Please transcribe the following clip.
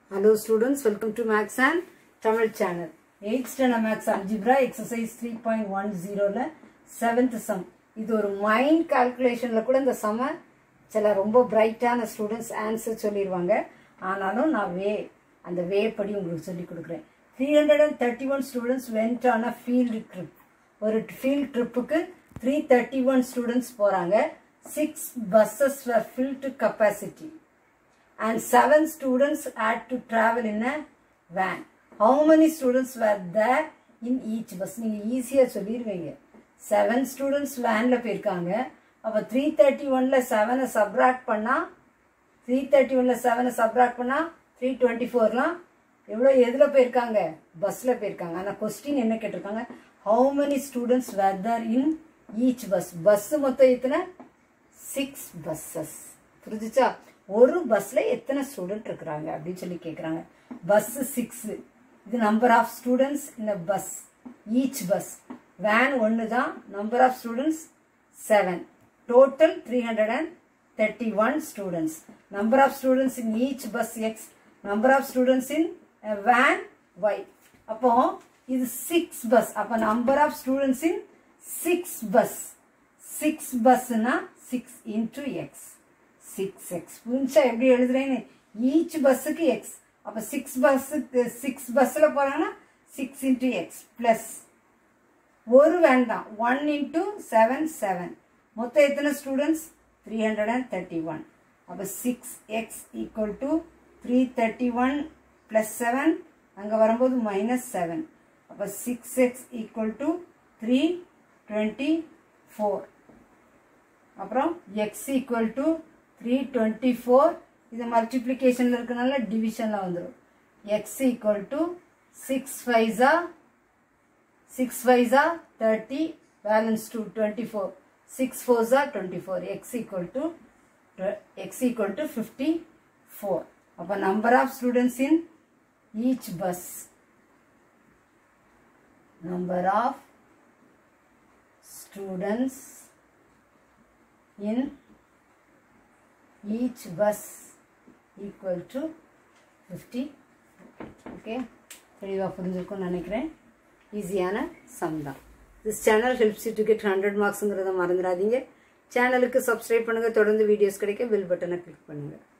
Hello students, welcome to Max and Tamil channel. 8th standard Max Algebra exercise 3.10ல 7th sum. இது ஒரு mind கால்குலேஷன்ல கூட இந்த சம சில ரொம்ப பிரைட்டான ஸ்டூடெண்ட்ஸ் ஆன்சர் சொல்லிடுவாங்க ஆனாலும் நான் வே அந்த வே படி உங்களுக்கு சொல்லி கொடுக்குறேன் three hundred and thirty one students went on a field trip ஒரு ஃபீல்ட் ட்ரிப்புக்கு த்ரீ தேர்ட்டி ஒன் ஸ்டூடெண்ட்ஸ் போகிறாங்க six buses were filled to capacity and seven students had to travel in a van. How many students were there in each bus? நீங்கள் ஈஸியாக சொல்லிடுவீங்க seven students வேனில் போயிருக்காங்க அப்போ three thirty ஒனில் செவனை subtract பண்ணால் three thirty ஒனில் செவனை சப்ராக்ட் பண்ணால் த்ரீ டுவெண்ட்டி ஃபோர்லாம் எவ்வளோ எதில் போயிருக்காங்க பஸ்ஸில் போயிருக்காங்க ஆனால் கொஸ்டின் என்ன கேட்டிருக்காங்க how many students whether in each bus bus மொத்தம் எத்தனை சிக்ஸ் பஸ்ஸஸ் புரிஞ்சுச்சா ஒரு பஸ்ல எத்தனை ஸ்டூடெண்ட் இருக்கிறாங்க அப்படின்னு சொல்லி கேட்குறாங்க பஸ் சிக்ஸ் இது நம்பர் ஆஃப் ஸ்டூடெண்ட்ஸ் இந்த பஸ் ஈச் பஸ் வேன் ஒன்று தான் number of students seven total three hundred and thirty one students number of students in each bus x number of students in van y அப்போ இது six bus அப்போ number of students in six bus six பஸ்னா six into x six x புரிஞ்சா எப்படி எழுதுறேன்னு each பஸ்ஸுக்கு x அப்போ six பஸ்ஸுக்கு சிக்ஸ் பஸ்ஸில் போகிறாங்கன்னா சிக்ஸ் இன்டூ எக்ஸ் ப்ளஸ் ஒரு வேண்டாம் ஒன் இன்டூ செவன் செவன் மொத்தம் எத்தனை students three hundred and thirty one அப்போ six x equal to three thirty one plus seven அங்கே வரும்போது மைனஸ் செவன் அப்போ six x equal to three twenty four அப்புறம் x equal to three twenty four இது மல்டிப்ளிகேஷனில் இருக்கனால டிவிஷனில் வந்துடும் x equal to six fives six fives thirty balance two twenty four six fours twenty four x equal to x equal to fifty four அப்போ number of students in each bus number of students in each bus equal to 50 okay தெளிவாக புரிஞ்சிருக்கும்னு நினைக்கிறேன் ஈஸியான sum தான் this channel helps you to get hundred மார்க்ஸுங்கிறத மறந்துடாதீங்க சேனலுக்கு subscribe பண்ணுங்கள் தொடர்ந்து வீடியோஸ் கிடைக்க பெல் பட்டனை கிளிக் பண்ணுங்கள்